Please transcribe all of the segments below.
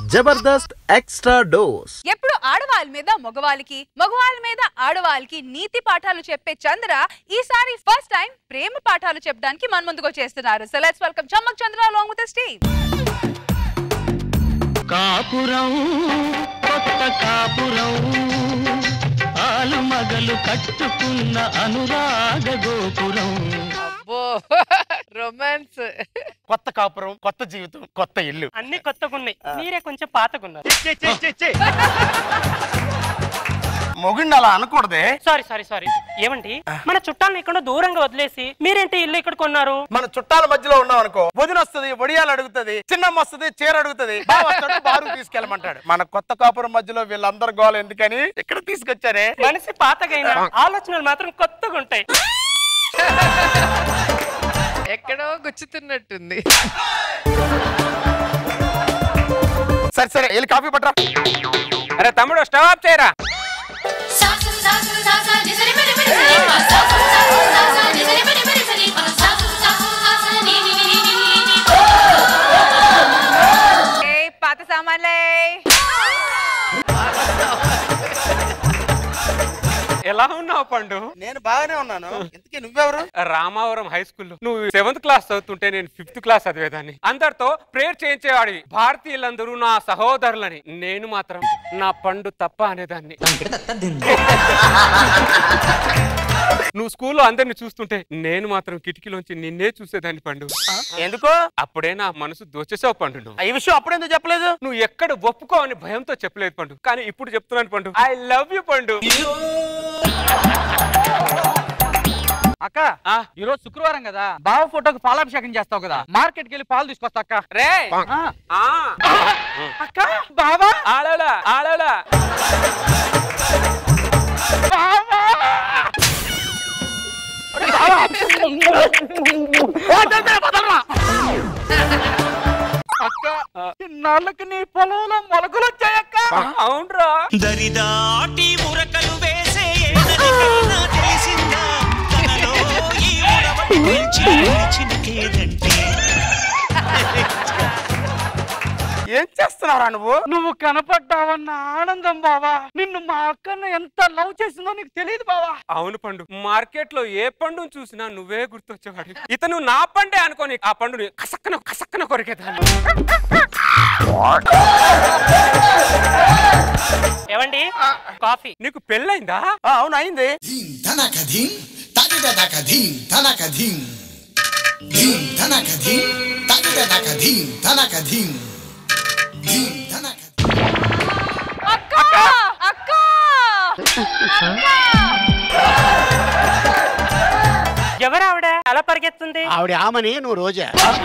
Jabardasth extra dose ఎప్పుడు ఆడవాళ్ళ మీద మగవాళ్ళకి మగవాళ్ళ మీద ఆడవాళ్ళకి నీతి పాఠాలు చెప్పే చంద్ర ఈసారి ఫస్ట్ టైం ప్రేమ పాఠాలు చెప్పడానికి మన ముందుకు వచ్చేస్తున్నారు so let's welcome Chammak Chandra along with team కాపురం కొత్త కాపురం ఆలు మగలు కట్టుకున్న అనురాగ గోపురం అబ్బో రొమాన్స్ కొత్త కాపురం కొత్త జీవితం కొత్త ఇల్లు అన్ని కొత్తగున్నాయి మీరే కొంచెం పాతగున్నారు మొగుడిని అలా అనకూడదే సారీ సారీ సారీ ఏమండి మన చుట్టాలను ఇక్కడ దూరంగా వదిలేసి మీరేంటి ఇల్లు ఇక్కడ కొన్నారు మన చుట్టాల మధ్యలో ఉన్నాం అనుకో వదిన వస్తుంది వడియాలు అడుగుతుంది చిన్నమ్మ వస్తుంది చీర అడుగుతుంది బావ వస్తాడు బారు తీసుకెళ్ళమంటాడు మన కొత్త కాపురం మధ్యలో వీళ్ళందరు గోల ఎందుకని ఇక్కడ తీసుకొచ్చారే మనిషి పాతగైన ఆలోచనలు మాత్రం కొత్తగా ఉంటాయి ఎక్కడో గుచ్చుతున్నట్టుంది సరే సరే వెళ్ళి కాఫీ పట్టరా అరే తమ్ముడు స్టవ్ ఆఫ్ చేయరా సాసు సాసు సాసా నిసరి పరి పరి సరి పా సాసు సాసు సాసా నిసరి పరి పరి సరి పా సాసు సాసు సాసా ని ని ని ని ని ని ఏ పాత సామాన్లే ఎలా ఉన్నావు పండు నేను బాగానే ఉన్నాను ఇంతకీ నువ్వెవరు రామావరం హై స్కూల్లో నువ్వు సెవెంత్ క్లాస్ చదువుతుంటే నేను ఫిఫ్త్ క్లాస్ చదివేదాన్ని అందరితో ప్రేయర్ చేయించేవాడివి భారతీయులందరూ నా సహోదరులని నేను మాత్రం నా పండు తప్ప అనేదాన్ని నువ్వు స్కూల్లో అందరిని చూస్తుంటే నేను మాత్రం కిటికీలోంచి నిన్నే చూసేదాన్ని పండు ఎందుకో అప్పుడే నా మనసు దోచేసావు పండు నువ్వు ఈ విషయం అప్పుడెందుకు చెప్పలేదు నువ్వు ఎక్కడ ఒప్పుకో అని భయంతో చెప్పలేదు పండు కానీ ఇప్పుడు చెప్తున్నాను పండు ఐ లవ్ యూ పండు అక్క ఆ. ఈ రోజు శుక్రవారం కదా బావ ఫోటోకి పాలాభిషేకం చేస్తావు కదా మార్కెట్ కి వెళ్ళి పాలు తీసుకొస్తా అక్క రే ఆ. ఆ. అక్క బావా ఆడాడా ఆడాడా అక్క ఇన్నాళ్ళకి నీ పొలంలో మొలకలు వచ్చాయక్క అవునరా దరిదాటి మురకలు వేసే ఏదరికైనా తెలిసిందా తనలో ఈ ఉడవడి పెంచి పిలిచిన కేదంటే ఏం చేస్తున్నారా నువ్వు నువ్వు కనపడ్డావన్న ఆనందం బావా నిన్ను మా అక్కన్న ఎంత లవ్ చేసిందో నీకు తెలియదు బావా అవును పండు మార్కెట్ లో ఏ పండును చూసినా నువ్వే గుర్తొచ్చేవాడు ఇతను నా పండే అనుకోని ఆ పండుని కసక్కన కసక్కన కొరికేదాన్ని ఏమండి కాఫీ నీకు పెళ్ళైందా ఆ, అవును అయింది ధీం ధనక ధీం తగిడదక ధీం ధనక ధీం ధీం ధనక ధీం తగిడదక ధీం ధనక ధీం ధీం ధనక అక్క అక్క ఎవరు ఆవిడ ఎలా పరిగెత్తుంది ఆవిడ ఆమని నువ్వు రోజా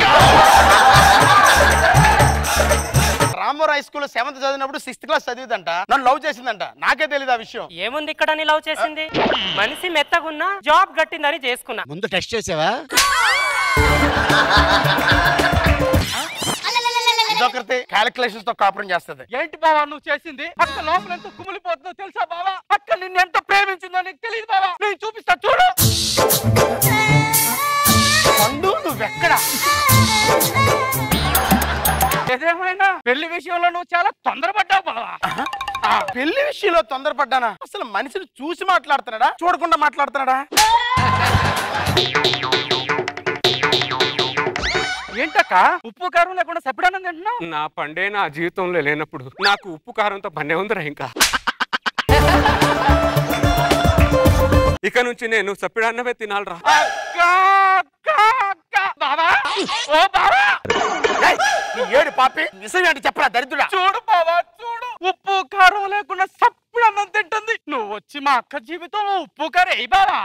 రామోరాయ్ స్కూల్ సెవెంత్ చదివినప్పుడు సిక్స్త్ క్లాస్ చదివిందంట నన్ను లవ్ చేసిందంట నాకే తెలియదు ఆ విషయం ఏముంది ఇక్కడ నీ లవ్ చేసింది మనిషి మెత్తగున్నా జాబ్ గట్టిందని చేసుకున్నా ముందు టెస్ట్ చేసావా ఇదొకటి క్యాలిక్యులేషన్స్ తో కాపురం చేస్తుంది ఏంటి బావా నువ్వు చేసింది అక్క లోపల ఎంత కుమిలిపోతుందో తెలుసా బావా అక్క నిన్ను ఎంత ప్రేమించిందో నీకు తెలియదు బావా నేను చూపిస్తా చూడు పండు నువ్వెక్కడ ఏదేమైనా పెళ్లి విషయంలో నువ్వు చాలా తొందరపడ్డావు బావా ఆ పెళ్లి విషయంలో తొందరపడ్డానా అసలు మనిషిని చూసి మాట్లాడుతున్నాడా చూడకుండా మాట్లాడుతున్నాడా ఏంటక్క ఉప్పు కారం లేకుండా సపడానం తింటున్నావు నా పండే నా జీవితంలో లేనప్పుడు నాకు ఉప్పు కారంతో పనే ఉందిరా ఇంకా ఇక నుంచి నేను సప్పిడన్నమే తినాలరా అక్క అక్క అక్క బావా ఓ బావా ఏయ్, నీ ఏడు పాపి నిజం ఏంటి చెప్పరా దరిద్రుడా చూడు బావా చూడు ఉప్పు కారం లేకుండా సప్పుడు అన్నం తింటుంది నువ్వు వచ్చి మా అక్క జీవితంలో ఉప్పు కారం వేయి బావా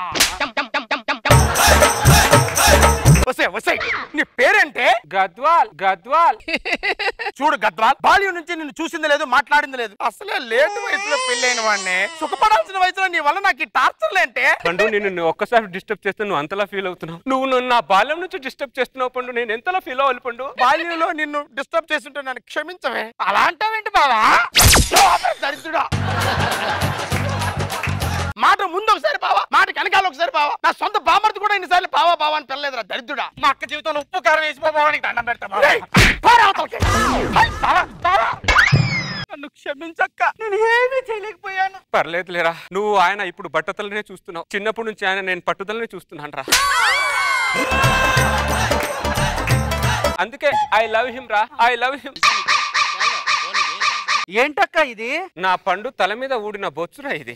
వసే వసే నీ పేరేంటే గద్వాల్ గద్వాల్ చూడు గద్వాల్ బాల్యం నుంచి నిన్ను చూసింది లేదు మాట్లాడింది లేదు అసలే లేట్ వయసులో పెళ్ళైన వాడిని సుఖపడాల్సిన వయసులో నీ వల్ల నాకు ఈ టార్చర్లు ఏంటే పండు నేను నిన్ను ఒక్కసారి డిస్టర్బ్ చేస్తే నువ్వు అంతలా ఫీల్ అవుతున్నావు నువ్వు నన్ను నా బాల్యం నుంచి డిస్టర్బ్ చేస్తున్నావు పండు నేను ఎంతలా ఫీల్ అవ్వాలి పండు బాల్యంలో నిన్ను డిస్టర్బ్ చేస్తుంటే నన్ను క్షమించవే అలా అంటావేంటి బావా దరిద్రుడా మాట ముందు ఒకసారి బావా మాట వెనకాల ఒకసారి బావా నా సొంత బామర్ది కూడా ఇన్నిసార్లు బావా బావా అని పిల్ల కదరా దరిద్రుడా మా అక్క జీవితంలో ఉప్పు కారం వేసి బాబానికి దండం పెడతా బావ. ఏయ్, పోరా అవతలకి. ఏయ్, బావ, బావ. నన్ను క్షమించక్క నేను ఏమీ చేయలేకపోయాను పర్లేదు లేరా నువ్వు ఆయన ఇప్పుడు బట్టతలనే చూస్తున్నావు చిన్నప్పటి నుంచి ఆయన నేను పట్టుదలనే చూస్తున్నాను రా అందుకే ఐ లవ్ హిమ్ రా ఐ లవ్ హిమ్ ఏంటక్క ఇది నా పండు తల మీద ఊడిన బొచ్చురా ఇది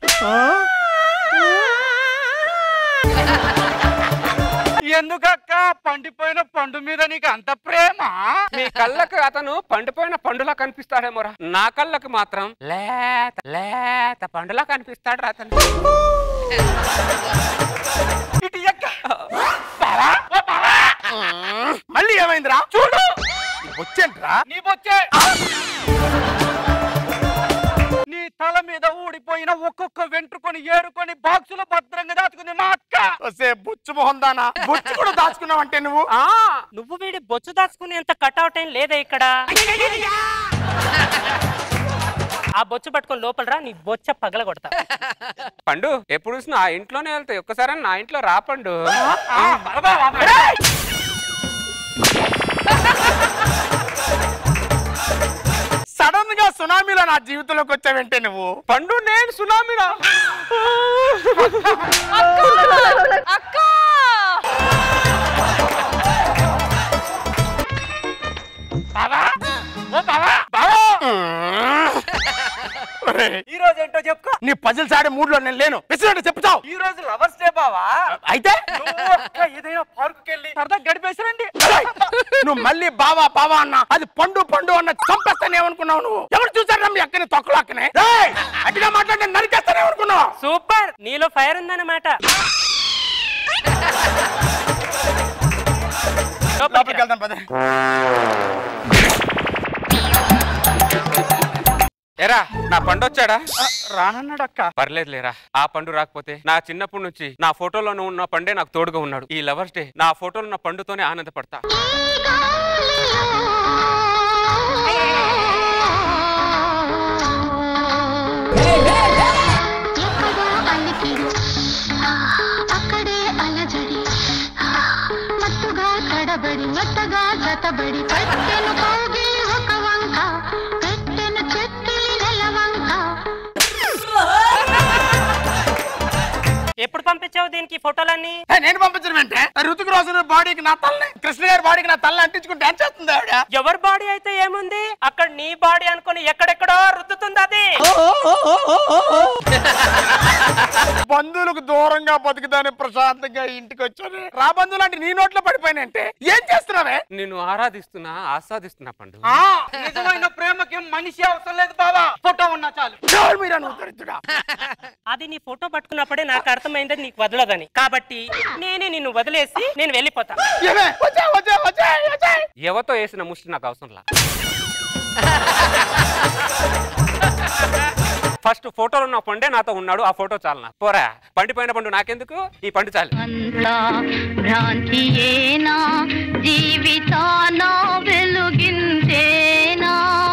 ఎందుకక్క పండిపోయిన పండు మీద నీకు అంత ప్రేమ మీ కళ్ళకు అతను పండిపోయిన పండులా కనిపిస్తాడేమోరా నా కళ్ళకు మాత్రం లేత లేత పండులా కనిపిస్తాడు రా అతను ఇటు ఎక్క బావా, ఓ బావా. మళ్ళీ ఏమైందిరా చూడు వచ్చేంట్రా నీ బొచ్చే నీ తల మీద ఊడిపోయిన ఒక్కొక్క వెంట్రుకొని ఏరుకొని బాక్సులో భద్రంగా దాచుకుంది మా అక్క వస్తే బుచ్చు మొహం దానా బుచ్చు కూడా దాచుకున్నావంటే నువ్వు ఆ నువ్వు వీడి బొచ్చు దాచుకునేంత కట్అవుట్ ఏం లేదా ఇక్కడ ఆ బొచ్చు పట్టుకొని లోపల రా నీ బొచ్చ పగల కొడతా పండు ఎప్పుడు చూసినా ఆ ఇంట్లోనే వెళ్తాయి ఒక్కసారి నా ఇంట్లో రా పండు సడన్ గా సునామీలో నా జీవితంలోకి వచ్చావంటే నువ్వు పండు నేను సునామీరా అక్క బావా ఓ బావా బావా ఒరేయ్, ఈ రోజు ఏంటో చెప్పుకో నీ పజిల్స్ ఆడే మూడ్ లో నేను లేను విసిరంటే చెప్తావు ఈ రోజు లవర్స్ డే బావా అయితే నువ్వు అక్క ఏదైనా పార్కుకి వెళ్ళి సరదా గడిపేసిరండి ఏయ్, నువ్వు మళ్ళీ బావా బావా అన్న అది పండు పండు అన్న చంపేస్తానే ఏమనుకున్నావు నువ్వు ఎవరు చూసారా మీ అక్కని తొక్కలు అక్కనే ఏయ్, అట్టిగా మాట్లాడి నరికేస్తానే ఏమనుకున్నావు సూపర్ నీలో ఫైర్ ఉందన్నమాట లోపలికి వెళ్దాం పద ఎరా నా పండు వచ్చాడా రానన్నాడు అక్క పర్లేదు లేరా ఆ పండు రాకపోతే నా చిన్నప్పటి నుంచి నా ఫోటోలో ఉన్న పండే నాకు తోడుగా ఉన్నాడు ఈ లవర్స్ డే నా ఫోటోలో ఉన్న పండుతోనే ఆనందపడతా ఎక్కడో అలికిడి అక్కడే అలజడి మత్తుగా తడబడి మెత్తగా జతబడి పెట్టెను కౌగిలి ఒక వంక పెట్టెను చెక్కిలి నెలవంక ఎప్పుడు పంపించావు దీనికి ఫోటోలన్నీ ఏ, నేను పంపించడం అంటే ఋతుకు రోజు బాడీకి నా తల్లి కృష్ణ గారి బాడీకి నా తల్లి అంటించుకుని డాన్స్ చేస్తుంది ఆవిడ ఎవరి బాడీ అయితే ఏముంది అక్కడ నీ బాడీ అనుకుని ఎక్కడెక్కడో రుద్దుతుంది అది బంధువులకు దూరంగా బతుకుతానే ప్రశాంతంగా ఇంటికి వచ్చాను రా బంధువులు అంటే నీ నోట్లో పడిపోయినంటే ఏం చేస్తున్నావే నిన్ను ఆరాధిస్తున్నా ఆస్వాదిస్తున్నా పండు ఆ, నిజమైన ప్రేమకి మనిషి అవసరం లేదు బావా ఫోటో ఉన్నా చాలు ఎవరు మీరా నువ్వు దరిద్రుడా? అది నీ ఫోటో పట్టుకున్నప్పుడే నాకు అర్థమైంది నీకు వదలదని కాబట్టి నేనే నిన్ను వదిలేసి నేను వెళ్ళిపోతా ఏమే? వచ్చే, వచ్చే, వచ్చే, వచ్చే. ఎవతో వేసిన ముష్టి నాకు అవసరంలా ఫస్ట్ ఫోటోలో ఉన్న పండే నాతో ఉన్నాడు ఆ ఫోటో చాలు నాకు పోరా పండిపోయిన పండు నాకెందుకు ఈ పండు చాలు అంతా భ్రాంతియేనా జీవితాన వెలుగించేనా